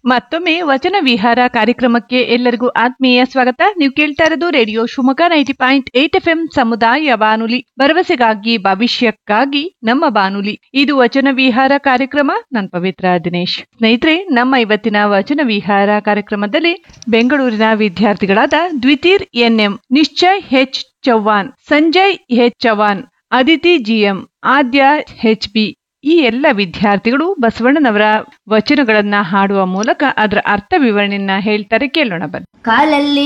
ಮತ್ತೊಮ್ಮೆ ವಚನ ವಿಹಾರ ಕಾರ್ಯಕ್ರಮಕ್ಕೆ ಎಲ್ಲರಿಗೂ ಆತ್ಮೀಯ ಸ್ವಾಗತ ನೀವು ಕೇಳ್ತಾ ಇರೋದು radio Shivamogga ninety point eight F M ಸಮುದಾಯ ಬಾನುಲಿ ಭರವಸೆಗಾಗಿ ಭವಿಷ್ಯಕ್ಕಾಗಿ ನಮ್ಮ ಬಾನುಲಿ ಇದು ವಚನ ವಿಹಾರ ಕಾರ್ಯಕ್ರಮ ನಾನು ಪವಿತ್ರ ದಿನೇಶ್ ಸ್ನೇಹಿತರೆ ನಮ್ಮ ಇವತ್ತಿನ ವಚನ ವಿಹಾರ ಕಾರ್ಯಕ್ರಮದಲ್ಲಿ ಬೆಂಗಳೂರಿನ ವಿದ್ಯಾರ್ಥಿಗಳಾದ ದ್ವಿತೀರ್ NM Nishchay H Chauhan Sanjay H Chauhan Aditi GM Aadya H B ಈ ಎಲ್ಲ ವಿದ್ಯಾರ್ಥಿಗಳು ಬಸವಣ್ಣನವರ ವಚನಗಳನ್ನ ಹಾಡುವ ಮೂಲಕ ಅದರ ಅರ್ಥ ವಿವರಣೆಯನ್ನ ಹೇಳ್ತಾರೆ ಕೇಳೋಣ ಬನ್ನಿ ಕಾಲಲ್ಲಿ